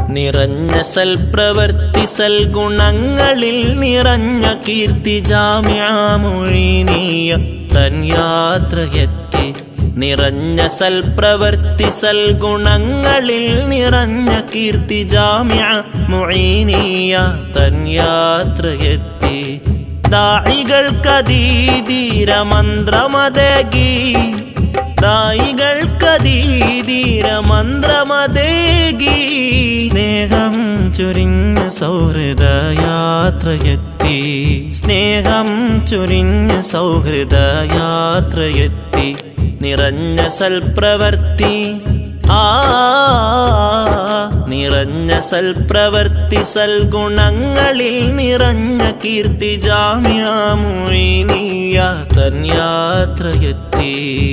നിറഞ്ഞ സൽപ്രവർത്തി സൽഗുണങ്ങളിൽ നിറഞ്ഞ കീർത്തി ജാമ്യാമൊഴിനീയ തൻ യാത്രയെത്തി നിറഞ്ഞ സൽപ്രവർത്തി സൽഗുണങ്ങളിൽ നിറഞ്ഞ കീർത്തി ജാമ്യ മൊഴീനീയ തൻ യാത്രയെത്തി ദായികൾക്കതീതീര മന്ത്രമതകി ദായികൾക്കതീതീര മന്ത്രമതേകി സ്നേഹം ചുരിഞ്ഞ സൗഹൃദ യാത്രയെത്തി സ്നേഹം ചുരിഞ്ഞ സൗഹൃദ യാത്രയെത്തി നിറഞ്ഞ സൽപ്രവർത്തി ആ നിറഞ്ഞ സൽപ്രവർത്തി സൽഗുണങ്ങളിൽ നിറഞ്ഞ കീർത്തി ജാമ്യാമൊഴിനീയ തൻ യാത്രയെത്തി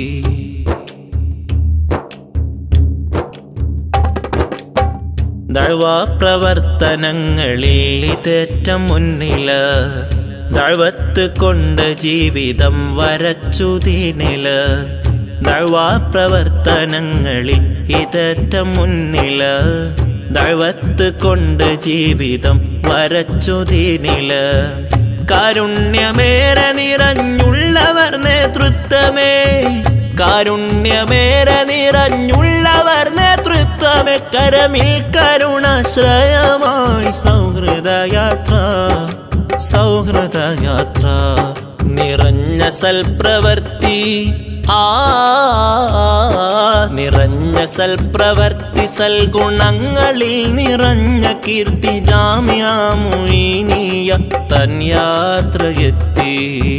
ദഴവാ പ്രവർത്തനങ്ങളിൽ ഇതേറ്റം മുന്നില് ദഴവത്ത് കൊണ്ട് ജീവിതം വരച്ചു ദീനില് ദഴവാ പ്രവർത്തനങ്ങളിൽ ഇതേറ്റം മുന്നില് ദഴവത്ത് കൊണ്ട് ജീവിതം വരച്ചു ദീനില് കാരുണ്യമേറെ നിറഞ്ഞുള്ളവർ നേതൃത്വമേ കാരുണ്യമേറെ നിറഞ്ഞുള്ളവർ നേതൃത്വമേ കരമിൽ കരുണാശ്രയമായി സൗഹൃദയാത്ര സൗഹൃദയാത്ര നിറഞ്ഞ സൽപ്രവർത്തി ആ നിറഞ്ഞ സൽപ്രവർത്തി സൽഗുണങ്ങളിൽ നിറഞ്ഞ കീർത്തി ജാമ്യാമൊഴിനീയ തൻ യാത്രയെത്തി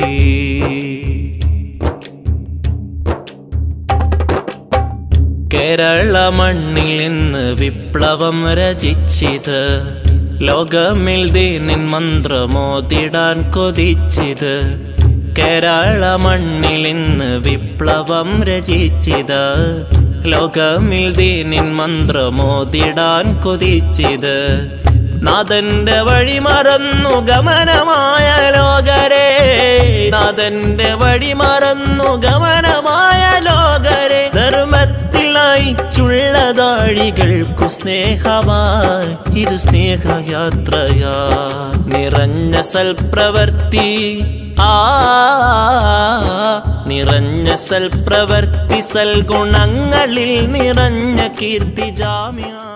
കേരള മണ്ണിൽ നിന്ന് വിപ്ലവം രചിച്ചിത് ലോകമിൽ ദീനിൻ മന്ത്രമോതിടാൻ കൊതിച്ചിത് കേരള മണ്ണിൽ ഇന്ന് വിപ്ലവം രചിച്ചിത് ലോകമിൽ ദീനിൻ മന്ത്രമോതിടാൻ കൊതിച്ചിത് നാഥന്റെ വഴി മറന്നു ഗമനമായ ലോകരെ നാഥന്റെ വഴി മറന്നു ഗമനമായ ലോകരെ ധർമ്മത്തിൽ അയച്ചുള്ളതാഴികൾക്കു സ്നേഹമായി ഇത് സ്നേഹയാത്രയാ നിറഞ്ഞ സൽപ്രവർത്തി ആ നിറഞ്ഞ സൽപ്രവർത്തി സൽഗുണങ്ങളിൽ നിറഞ്ഞ കീർത്തി ജാമ്യ